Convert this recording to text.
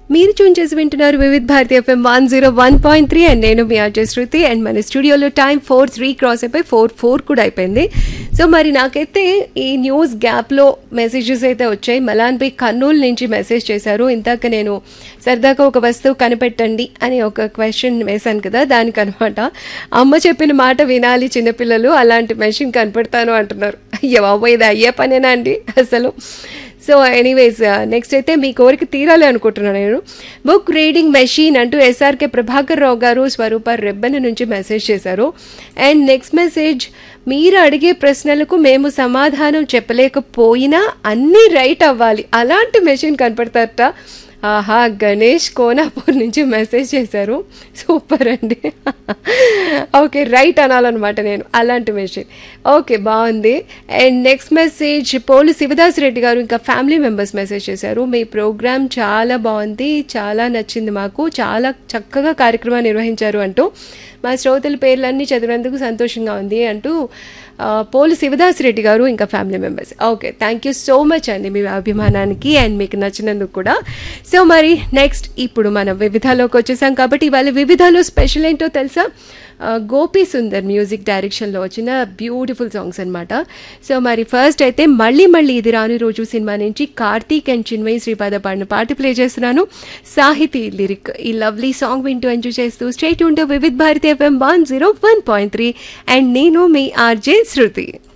మీరు చూన్ చేసి వింటున్నారు Vividh Bharati FM one zero one point three and నేను మీ అజయ్ శృతి అండ్ మన స్టూడియోలో టైం ఫోర్ త్రీ క్రాస్ అయిపోయి ఫోర్ ఫోర్ కూడా అయిపోయింది సో మరి నాకైతే ఈ న్యూస్ గ్యాప్లో మెసేజెస్ అయితే వచ్చాయి మలాన్ బై కర్నూలు నుంచి మెసేజ్ చేశారు ఇందాక నేను సరదాగా ఒక వస్తువు కనిపెట్టండి అని ఒక క్వశ్చన్ వేశాను కదా దానికి అనమాట అమ్మ చెప్పిన మాట వినాలి చిన్నపిల్లలు అలాంటి మెషిన్ కనపెడతాను అంటున్నారు అయ్యో బాబోయ్ ఇది అయ్యే పనేనా అండి అసలు సో ఎనీవేస్ నెక్స్ట్ అయితే మీ కోరిక తీరాలి అనుకుంటున్నాను నేను బుక్ రీడింగ్ మెషిన్ అంటూ ఎస్ఆర్కే ప్రభాకర్ రావు గారు స్వరూప రెబ్బెన నుంచి మెసేజ్ చేశారు అండ్ నెక్స్ట్ మెసేజ్ మీరు అడిగే ప్రశ్నలకు మేము సమాధానం చెప్పలేకపోయినా అన్నీ రైట్ అవ్వాలి అలాంటి మెషిన్ కనపడతారట ఆహా గణేష్ కోనాపూర్ నుంచి మెసేజ్ చేశారు సూపర్ అండి ఓకే రైట్ అనాలన్నమాట నేను అలాంటి మెసేజ్ ఓకే బాగుంది and next message Polu Sivadas Reddy garu ఇంకా ఫ్యామిలీ మెంబర్స్ మెసేజ్ చేశారు మీ ప్రోగ్రామ్ చాలా బాగుంది చాలా నచ్చింది మాకు చాలా చక్కగా కార్యక్రమాన్ని నిర్వహించారు అంటూ మా శ్రోతల పేర్లన్నీ చదివినందుకు సంతోషంగా ఉంది అంటూ ఆ, పోలు శివదాస్ రెడ్డి గారు ఇంకా family members okay thank you so much అండి మీ అభిమానానికి అండ్ మీకు నచ్చినందుకు కూడా సో మరి నెక్స్ట్ ఇప్పుడు మనం వివిధాలోకి వచ్చేసాం కాబట్టి ఇవాళ వివిధాలో స్పెషల్ ఏంటో తెలుసా ఆ, గోపి సుందర్ మ్యూజిక్ డైరెక్షన్లో వచ్చిన బ్యూటిఫుల్ సాంగ్స్ అన్నమాట సో మరి ఫస్ట్ అయితే మళ్ళీ మళ్ళీ ఇది రాని రోజు సినిమా నుంచి కార్తీక్ అండ్ చిన్మయి శ్రీపాద పాడిన పాట ప్లే చేస్తున్నాను సాహితీ లిరిక్ ఈ లవ్లీ సాంగ్ వింటూ ఎంజాయ్ చేస్తూ స్ట్రైట్ ఉంటూ Vividh Bharati FM one zero one point three and నేను మీ ఆర్జే శృతి